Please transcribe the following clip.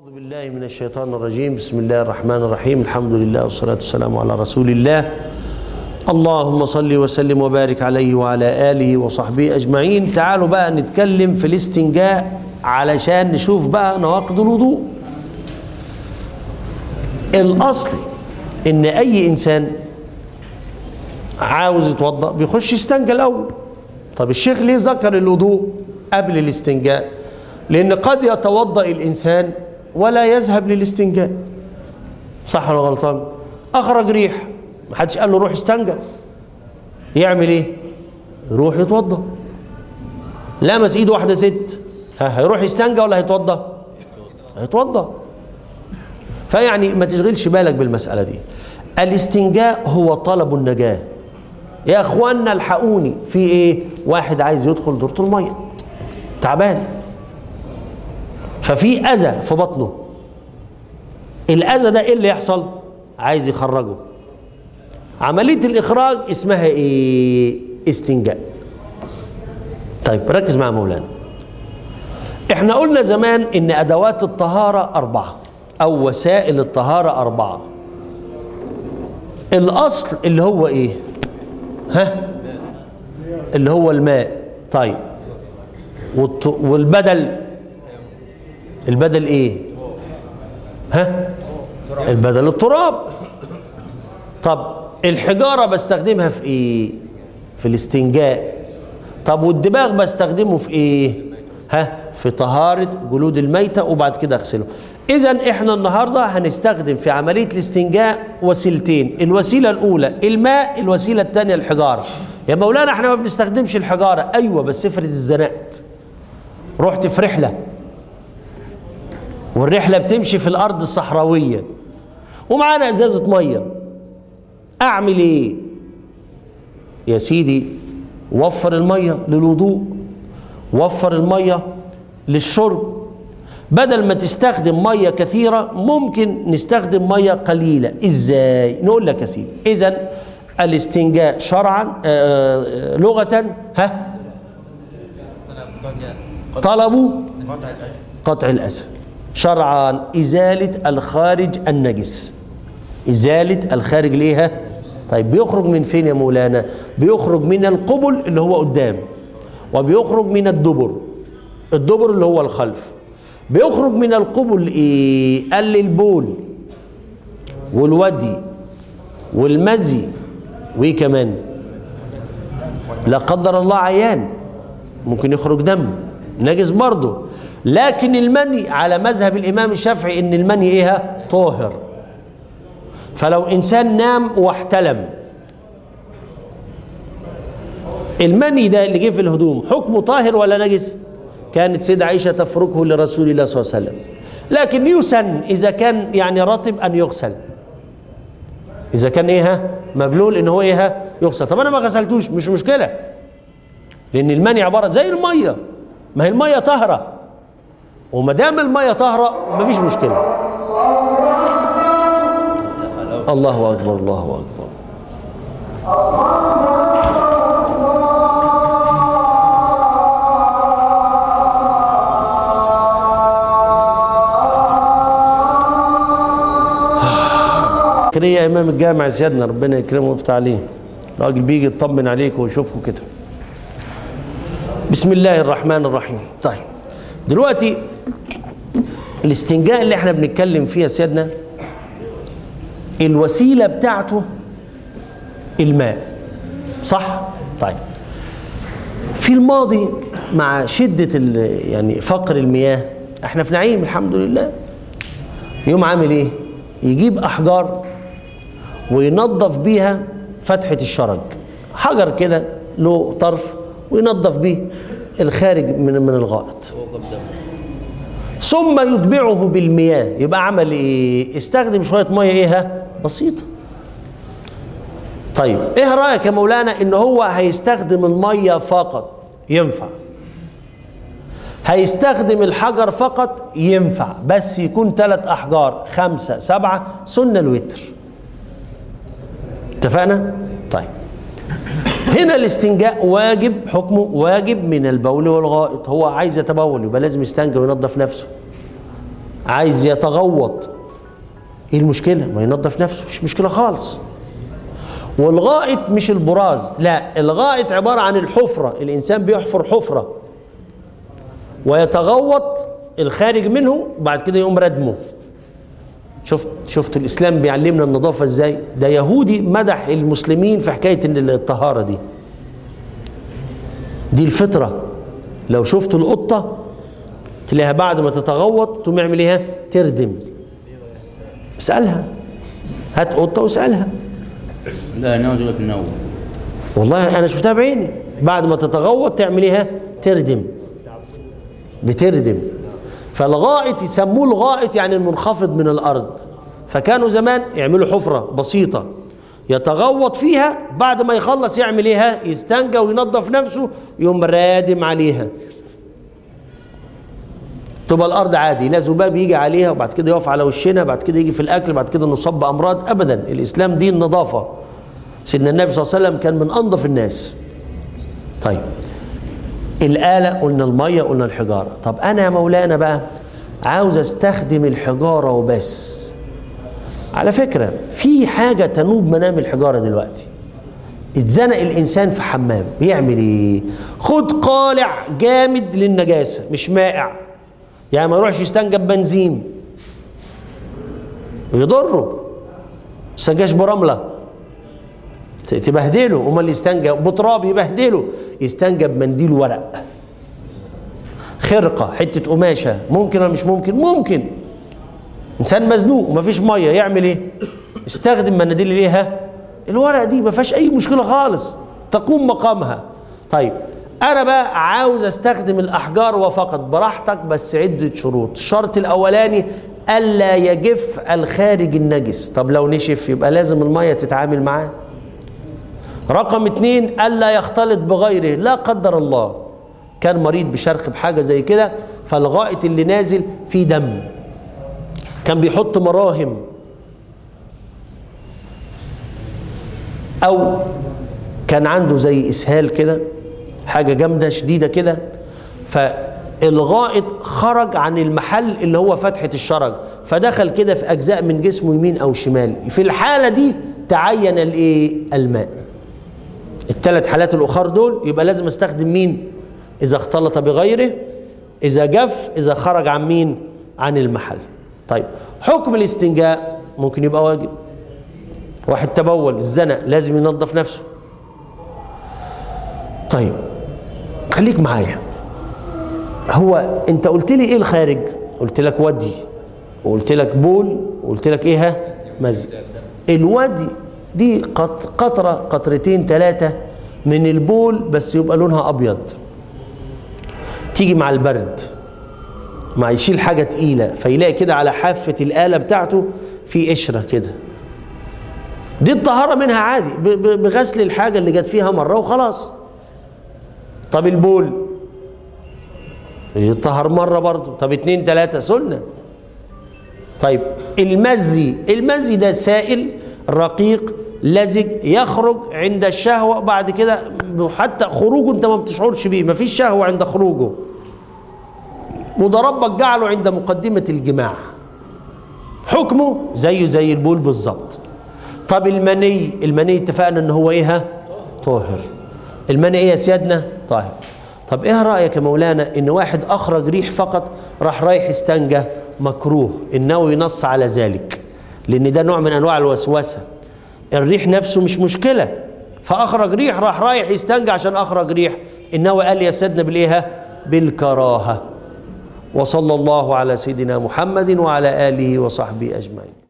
أعوذ بالله من الشيطان الرجيم بسم الله الرحمن الرحيم الحمد لله والصلاة والسلام على رسول الله اللهم صل وسلم وبارك عليه وعلى آله وصحبه أجمعين تعالوا بقى نتكلم في الاستنجاء علشان نشوف بقى نواقض الوضوء الأصل إن أي إنسان عاوز يتوضأ بيخش يستنجى الأول طب الشيخ ليه ذكر الوضوء قبل الاستنجاء لأن قد يتوضأ الإنسان ولا يذهب للاستنجاء صح ولا غلطان أخرج ريح ما حدش قال له روح استنجى يعمل ايه يروح يتوضا لمس ايد واحده ست ها هيروح يستنجى ولا هيتوضا هيتوضا فيعني ما تشغلش بالك بالمساله دي الاستنجاء هو طلب النجاه يا اخوانا الحقوني في ايه واحد عايز يدخل دورة الميه تعبان ففي اذى في بطنه الاذى ده ايه اللي يحصل عايز يخرجه عمليه الاخراج اسمها ايه استنجاء طيب ركز مع مولانا احنا قلنا زمان ان ادوات الطهاره اربعه او وسائل الطهاره اربعه الاصل اللي هو ايه ها اللي هو الماء طيب والط- والبدل البدل ايه ها البدل التراب طب الحجاره بستخدمها في ايه في الاستنجاء طب والدماغ بستخدمه في ايه ها في طهاره جلود الميته وبعد كده اغسله اذا احنا النهارده هنستخدم في عمليه الاستنجاء وسيلتين الوسيله الاولى الماء الوسيله الثانيه الحجاره يا مولانا احنا ما بنستخدمش الحجاره ايوه بس افرض اتزنقت رحت في رحله والرحله بتمشي في الارض الصحراويه ومعانا ازازه ميه اعمل ايه يا سيدي وفر الميه للوضوء وفر الميه للشرب بدل ما تستخدم ميه كثيره ممكن نستخدم ميه قليله ازاي نقول لك يا سيدي اذا الاستنجاء شرعا آه، لغه ها طلبوا قطع الاذى شرعا ازاله الخارج النجس ازاله الخارج ليها طيب بيخرج من فين يا مولانا بيخرج من القبل اللي هو قدام وبيخرج من الدبر الدبر اللي هو الخلف بيخرج من القبل ايه قال لي البول والودي والمزي وايه كمان لا قدر الله عيان ممكن يخرج دم نجس برضه لكن المني على مذهب الامام الشافعي ان المني ايه طاهر فلو انسان نام واحتلم المني ده اللي جه في الهدوم حكمه طاهر ولا نجس كانت سيدة عائشة تفركه لرسول الله صلى الله عليه وسلم لكن يسن إذا كان يعني رطب أن يغسل إذا كان إيه ها؟ مبلول إن هو إيه ها؟ يغسل طب أنا ما غسلتوش مش مشكلة لأن المني عبارة زي المية ما هي المية طاهرة وما دام المية طاهرة مفيش مشكلة الله أكبر الله أكبر كده يا امام الجامع سيادنا ربنا يكرمه ويفتح عليه راجل بيجي يطمن عليك ويشوفكم كده بسم الله الرحمن الرحيم طيب دلوقتي الاستنجاء اللي احنا بنتكلم فيه يا سيادنا الوسيله بتاعته الماء صح طيب في الماضي مع شده ال- يعني فقر المياه احنا في نعيم الحمد لله يوم عامل ايه يجيب احجار وينظف بيها فتحه الشرج حجر كده له طرف وينظف بيه الخارج من من الغائط ثم يتبعه بالمياه يبقى عمل ايه استخدم شويه ميه ايه ها؟ بسيطه طيب ايه رايك يا مولانا ان هو هيستخدم الميه فقط ينفع هيستخدم الحجر فقط ينفع بس يكون ثلاث احجار خمسه سبعه سنه الوتر اتفقنا طيب هنا الاستنجاء واجب حكمه واجب من البول والغائط هو عايز يتبول يبقى لازم يستنجى وينظف نفسه عايز يتغوط ايه المشكله ما ينظف نفسه مفيش مشكله خالص والغائط مش البراز لا الغائط عباره عن الحفره الانسان بيحفر حفره ويتغوط الخارج منه بعد كده يقوم ردمه شفت شفت الاسلام بيعلمنا النظافه ازاي ده يهودي مدح المسلمين في حكايه إن الطهاره دي دي الفطره لو شفت القطه تلاقيها بعد ما تتغوط تقوم يعمل ايه تردم اسالها هات قطه واسالها لا ناوي لك نوم والله انا شفتها بعيني بعد ما تتغوط تعمل ايه تردم بتردم فالغائط يسموه الغائط يعني المنخفض من الارض فكانوا زمان يعملوا حفره بسيطه يتغوط فيها بعد ما يخلص يعمل ايه يستنجى وينظف نفسه يقوم رادم عليها تبقى الارض عادي لا ذباب يجي عليها وبعد كده يقف على وشنا بعد كده يجي في الاكل بعد كده نصاب بامراض ابدا الاسلام دين نظافه سيدنا النبي صلى الله عليه وسلم كان من انظف الناس طيب الآلة قلنا المية قلنا الحجارة طب أنا يا مولانا بقى عاوز أستخدم الحجارة وبس على فكرة في حاجة تنوب منام الحجارة دلوقتي اتزنق الإنسان في حمام بيعمل إيه خد قالع جامد للنجاسة مش مائع يعني ما يروحش يستنجب بنزين يضره استنجاش برمله ت- تبهدله امال يستنجب بتراب يبهدله يستنجب منديل ورق خرقه حته قماشه ممكن ولا مش ممكن ممكن انسان مزنوق ومفيش ميه يعمل ايه استخدم مناديل ليها الورق دي ما فيهاش اي مشكله خالص تقوم مقامها طيب انا بقى عاوز استخدم الاحجار وفقط براحتك بس عده شروط الشرط الاولاني الا يجف الخارج النجس طب لو نشف يبقى لازم الميه تتعامل معاه رقم اتنين ألا يختلط بغيره لا قدر الله كان مريض بشرخ بحاجة زي كده فالغائط اللي نازل فيه دم كان بيحط مراهم أو كان عنده زي إسهال كده حاجة جامدة شديدة كده فالغائط خرج عن المحل اللي هو فتحة الشرج فدخل كده في أجزاء من جسمه يمين أو شمال في الحالة دي تعين الإيه الماء الثلاث حالات الاخر دول يبقى لازم استخدم مين اذا اختلط بغيره اذا جف اذا خرج عن مين عن المحل طيب حكم الاستنجاء ممكن يبقى واجب واحد تبول الزنا لازم ينظف نفسه طيب خليك معايا هو انت قلت لي ايه الخارج قلت لك ودي وقلت لك بول وقلت لك ايه ها مزي الودي دي قط- قطرة قطرتين ثلاثة من البول بس يبقى لونها أبيض تيجي مع البرد مع يشيل حاجة تقيلة فيلاقي كده على حافة الآلة بتاعته في قشرة كده دي الطهارة منها عادي ب- ب- بغسل الحاجة اللي جت فيها مرة وخلاص طب البول يطهر مرة برضه طب اتنين تلاتة سنة طيب المزي المزي ده سائل رقيق لزج يخرج عند الشهوة بعد كده حتى خروجه انت ما بتشعرش بيه مفيش شهوة عند خروجه وده ربك جعله عند مقدمة الجماع حكمه زيه زي البول بالظبط طب المني المني اتفقنا ان هو ايه ها؟ طاهر المني ايه يا سيادنا طاهر طب ايه رايك يا مولانا ان واحد اخرج ريح فقط راح رايح استنجى مكروه النووي نص على ذلك لان ده نوع من انواع الوسوسه الريح نفسه مش مشكله فاخرج ريح راح رايح يستنجى عشان اخرج ريح النووي قال يا سيدنا بالايه ها؟ بالكراهه وصلى الله على سيدنا محمد وعلى اله وصحبه اجمعين